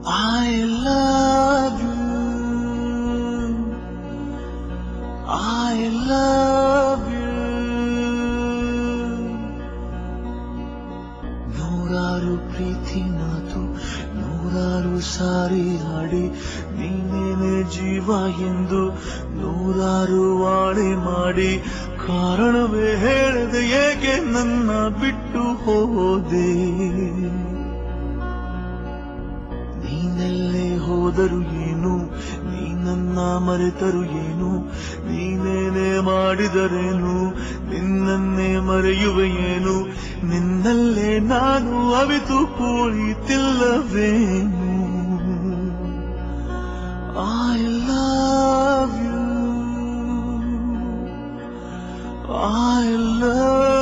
I love you. I love you. ನೂರಾರು ಪ್ರೀತಿ ನಾತು ನೂರಾರು ಸಾರಿ ಹಾಡಿ ನೀನೇನೆ ಜೀವ ಎಂದು ನೂರಾರು ವಾಡೆ ಮಾಡಿ ಕಾರಣವೇ ಹೇಳದೆ ಏಕೆ ನನ್ನ ಬಿಟ್ಟು ಹೋದೆ ನೀನೆಲ್ಲೇ ಹೋದರು ಏನು ನೀ ನನ್ನ ಮರೆತರು ಏನು ನೀನೇನೆ ಮಾಡಿದರೇನು ನಿನ್ನನ್ನೇ ಮರೆಯುವೆ ಏನು ನಿನ್ನಲ್ಲೇ ನಾನು ಅವಿತು ಕುಳಿತಿಲ್ಲವೇನು I love you I love